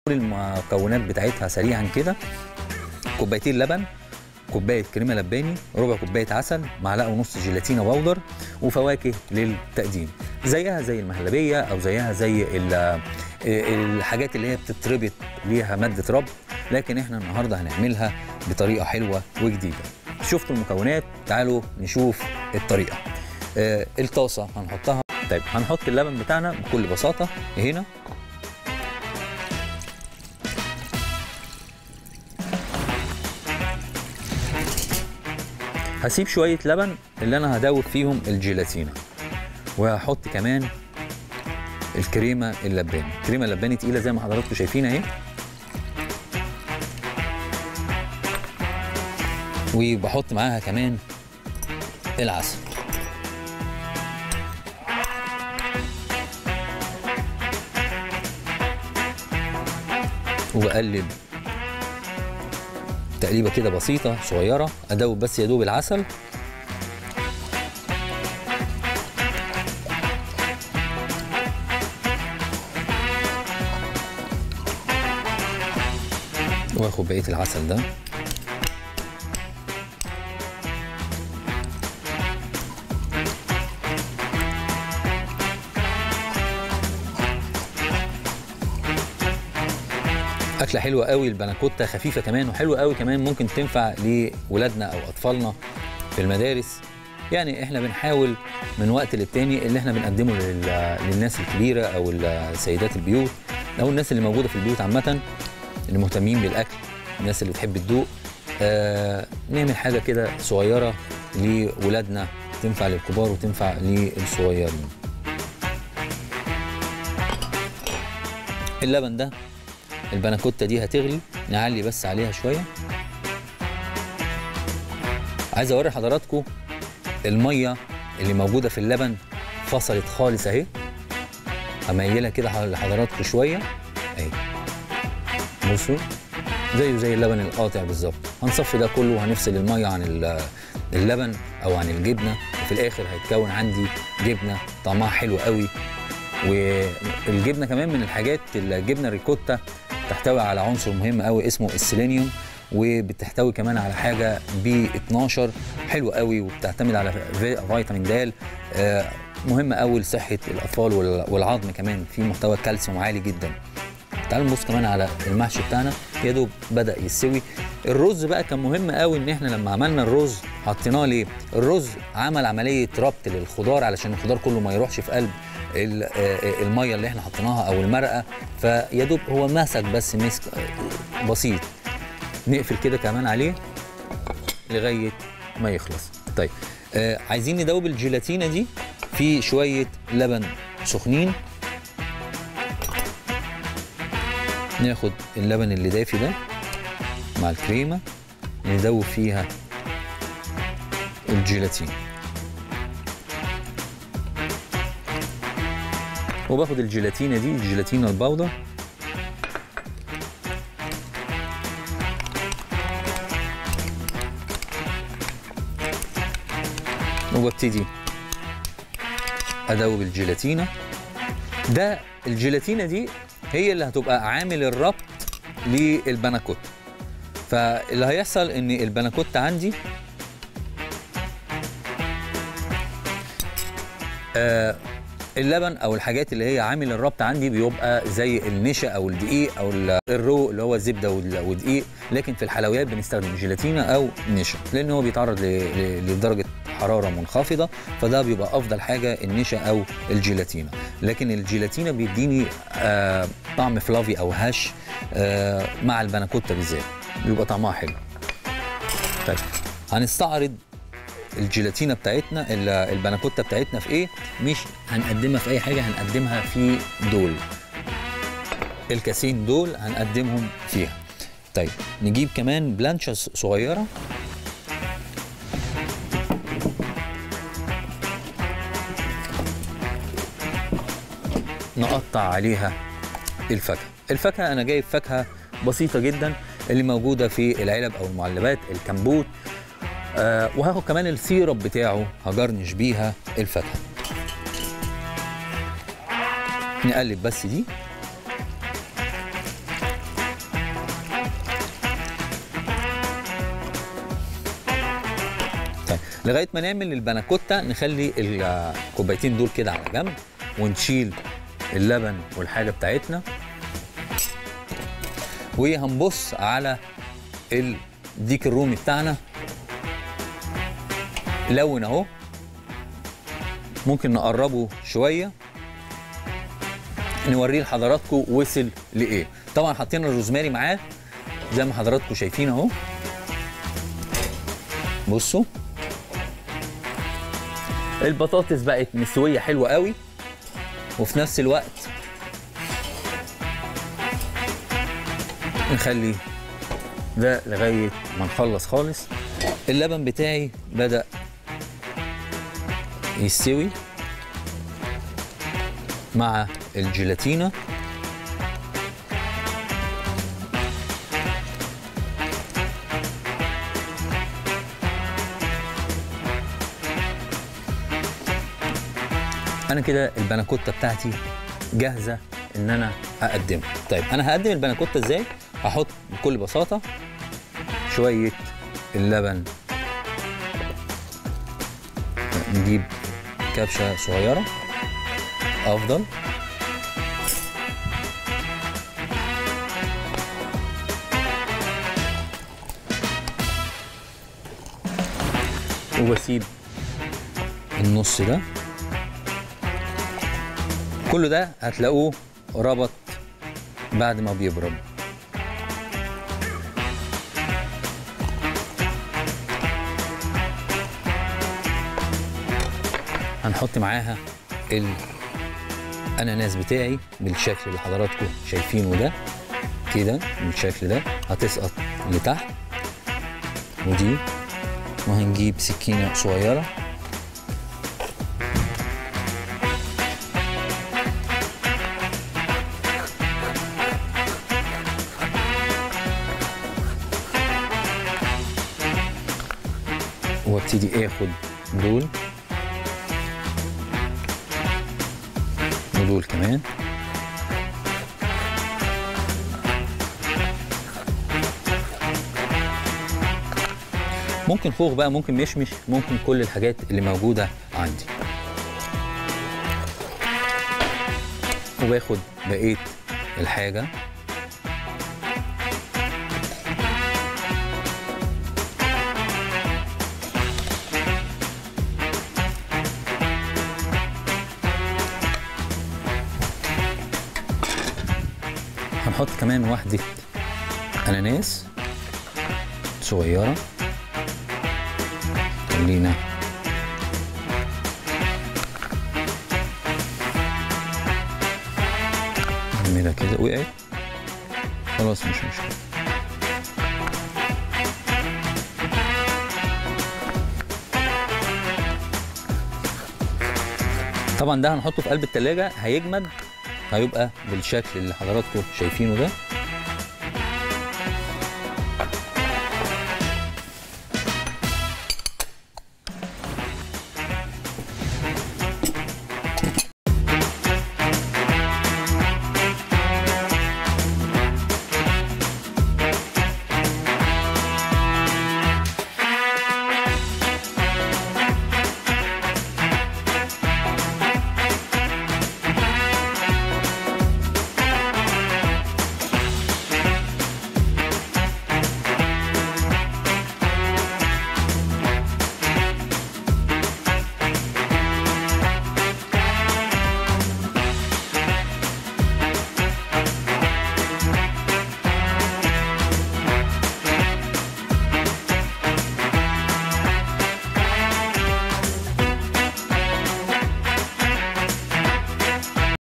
المكونات بتاعتها سريعا كده كوبايتين لبن كوبايه كريمه لباني ربع كوبايه عسل معلقه ونص جيلاتينا باودر وفواكه للتقديم زيها زي المهلبيه او زيها زي ال- الحاجات اللي هي بتتربط ليها ماده ربط لكن احنا النهارده هنعملها بطريقه حلوه وجديده شفتوا المكونات تعالوا نشوف الطريقه آه، الطاسه هنحطها طيب هنحط اللبن بتاعنا بكل بساطه هنا هسيب شويه لبن اللي انا هدوب فيهم الجيلاتينا وهحط كمان الكريمه اللباني الكريمه اللباني تقيله زي ما حضراتكم شايفين اهي وبحط معاها كمان العسل وبقلب تقليبه كده بسيطه صغيره ادوب بس يا دوب العسل واخد بقيه العسل ده اكله حلوه قوي البناكوتا خفيفه كمان وحلوه قوي كمان ممكن تنفع لولادنا او اطفالنا في المدارس يعني احنا بنحاول من وقت للتاني اللي احنا بنقدمه لل- للناس الكبيره او السيدات البيوت او الناس اللي موجوده في البيوت عامه اللي مهتمين بالاكل الناس اللي بتحب تدوق آه نعمل حاجه كده صغيره لولادنا تنفع للكبار وتنفع للصغيرين اللبن ده البناكوتا دي هتغلي نعلي بس عليها شويه عايز اوري حضراتكم الميه اللي موجوده في اللبن فصلت خالص اهي هميلها كده لحضراتكم شويه اهي بصوا زيه زي اللبن القاطع بالظبط هنصفي ده كله وهنفصل الميه عن ال- اللبن او عن الجبنه وفي الاخر هيتكون عندي جبنه طعمها حلو قوي والجبنه كمان من الحاجات الجبنه الريكوتا تحتوي على عنصر مهم قوي اسمه السيلينيوم وبتحتوي كمان على حاجه بي 12 حلو قوي وبتعتمد على في- فيتامين د آه، مهمه قوي لصحه الاطفال وال- والعظم كمان في محتوى كالسيوم عالي جدا تعالوا نبص كمان على المحشي بتاعنا يا دوب بدا يستوي الرز بقى كان مهم قوي ان احنا لما عملنا الرز حطيناه ليه الرز عمل عمليه ربط للخضار علشان الخضار كله ما يروحش في قلب ال- آه، الميه اللي احنا حطيناها او المرقه فيا دوب هو مسك بس مسك آه، بسيط نقفل كده كمان عليه لغايه ما يخلص طيب آه عايزين ندوب الجيلاتينا دي في شويه لبن سخنين ناخد اللبن اللي دافي ده مع الكريمه ندوب فيها الجيلاتين وباخد الجيلاتينه دي الجيلاتينه البودر وببتدي ادوب الجيلاتينه ده الجيلاتينه دي هي اللي هتبقى عامل الربط للبناكوت فاللي هيحصل ان البناكوت عندي آه اللبن او الحاجات اللي هي عامل الربط عندي بيبقى زي النشا او الدقيق او ال- الرو اللي هو الزبده وال- والدقيق لكن في الحلويات بنستخدم جيلاتينا او نشا لان هو بيتعرض ل- ل- لدرجه حراره منخفضه فده بيبقى افضل حاجه النشا او الجيلاتينا لكن الجيلاتينا بيديني آه طعم فلافي او هش آه مع البناكوتا بالذات بيبقى طعمها حلو طيب هنستعرض الجيلاتينا بتاعتنا ال- البناكوتا بتاعتنا في ايه مش هنقدمها في اي حاجه هنقدمها في دول الكاسين دول هنقدمهم فيها طيب نجيب كمان بلانشة ص- صغيره نقطع عليها الفاكهه الفاكهه انا جايب فاكهه بسيطه جدا اللي موجوده في العلب او المعلبات الكمبوت آه وهاخد كمان السيرب بتاعه هجرنش بيها الفاكهه نقلب بس دي لغايه ما نعمل البناكوتا نخلي الكوبايتين دول كده على جنب ونشيل اللبن والحاجه بتاعتنا وهنبص على الديك الرومي بتاعنا لون اهو ممكن نقربه شويه نوريه لحضراتكم وصل لايه طبعا حطينا الروزماري معاه زي ما حضراتكم شايفين اهو بصوا البطاطس بقت مسويه حلوه قوي وفي نفس الوقت نخلي ده لغايه ما نخلص خالص اللبن بتاعي بدا يستوي مع الجيلاتينا انا كده البناكوتا بتاعتي جاهزه ان انا اقدمها طيب انا هقدم البناكوتا ازاي هحط بكل بساطه شويه اللبن نجيب كبشه صغيره افضل وبسيب النص ده كل ده هتلاقوه ربط بعد ما بيبرد هنحط معاها الاناناس بتاعي بالشكل اللي حضراتكم شايفينه ده كده بالشكل ده هتسقط لتحت ودي وهنجيب سكينه صغيره وابتدي اخد دول ودول كمان ممكن خوخ بقى ممكن مشمش ممكن كل الحاجات اللي موجودة عندي وباخد بقية الحاجة هنحط كمان واحدة أناناس صغيرة خلينا نعملها كده وقعت خلاص مش مشكلة طبعا ده هنحطه في قلب التلاجة هيجمد هيبقى بالشكل اللي حضراتكم شايفينه ده